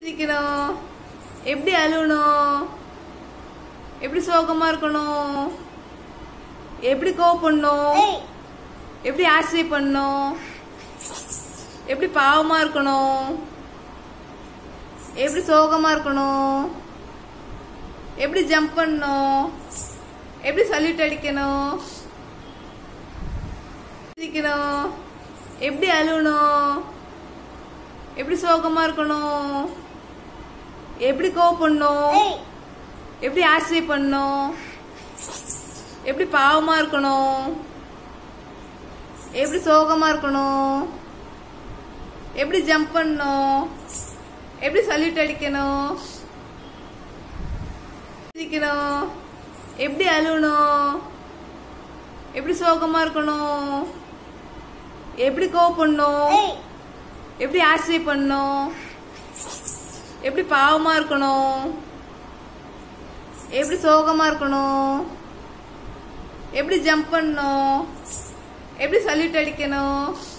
சிரிக்கணும் எப்படி அழுவணும் எப்படி சோகமா இருக்கணும் எப்படி கோவப்படணும் எப்படி ஆசை பண்ணணும் எப்படி பாவமா இருக்கணும் எப்படி சோகமா இருக்கணும் எப்படி ஜம்ப் பண்ணணும் எப்படி சல்யூட் அடிக்கணும் சிரிக்கணும் எப்படி அழுவணும் எப்படி சோகமா இருக்கணும் எப்படி கோவப்படணும் எப்படி ஆசை பண்ணணும் எப்படி பாவமா இருக்கணும் எப்படி சோகமா இருக்கணும் எப்படி ஜம்ப் பண்ணணும் எப்படி சல்யூட் அடிக்கணும் சிரிக்கணும் எப்படி அழுவணும் எப்படி சோகமா இருக்கணும் எப்படி கோவப்படணும் எப்படி ஆசை பண்ணணும் எப்படி பாவமா இருக்கணும் எப்படி சோகமா இருக்கணும் எப்படி ஜம்ப் பண்ணணும் எப்படி சல்யூட் அடிக்கணும்